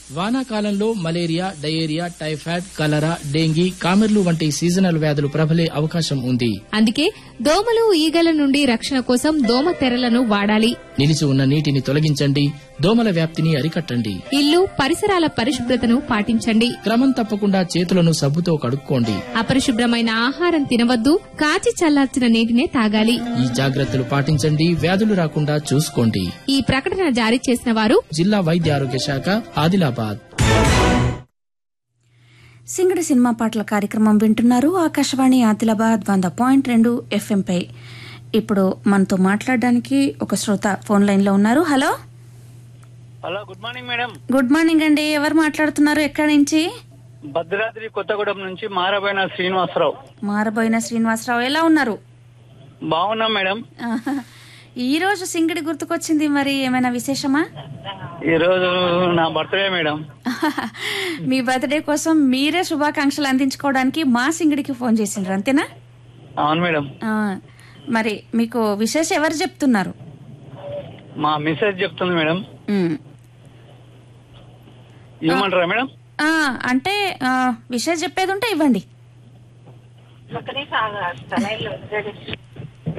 వానాకాలంలో malaria diarrhoea typhoid cholera dengue కామెర్లు వంటి సీజనల్ వ్యాధులు ప్రబలే అవకాశం ఉంది అందుకే దోమలు ఈగల నుండి రక్షణ కోసం దోమ తెరలను వాడాలి నిలిచి ఉన్న నీటిని తొలగించండి దోమల వ్యాప్తిని అరికట్టండి ఇల్లు పరిసరాల పరిశుభ్రతను పాటించండి క్రమం తప్పకుండా చేతులను సబ్బుతో కడుక్కోండి అపరిశుభ్రమైన ఆహారం తినవద్దు కాచి చల్లార్చిన నీటినే తాగాలి ఈ జాగ్రత్తలు పాటించండి వ్యాధులు రాకుండా చూసుకోండి ఈ ప్రకటన జారీ చేసిన వారు జిల్లా వైద్య ఆరోగ్య శాఖ ఆదిలాబాద్ సింగడి సినిమా పాటల కార్యక్రమం వింటున్నారు ఆకాశవాణి ఆదిలాబాద్ వంద పాయింట్ రెండు ఎఫ్ఎంపై ఇప్పుడు మనతో మాట్లాడడానికి ఒక శ్రోత ఫోన్ లైన్లో ఉన్నారు hello hello good morning madam good morning అండి ఎవరు మాట్లాడుతున్నారు ఎక్కడి నుంచి భద్రాద్రి కొత్తగూడెం నుంచి మారబోయిన శ్రీనివాసరావు మారబోయిన శ్రీనివాసరావు ఎలా ఉన్నారు బాగున్నాం మేడం ఆహా. ఈ రోజు సింగడి గుర్తుకొచ్చింది మరి ఏమైనా విశేషమా ఈ రోజు నా బర్త్డే మేడం మీ బర్త్డే కోసం మీరే శుభాకాంక్షలు అందించుకోవడానికి మా సింగడికి ఫోన్ చేసిండ్రు అంతేనా అవును మేడం ఆ, మరి మీకు విశేషం ఎవరు చెప్తున్నారు మా మిస్సెస్ చెప్తుంది మేడం ఉమ్. ఇవ్వమంటారా మేడం ఆ, అంటే ఆ, విషయం చెప్పేది ఉంటే ఇవ్వండి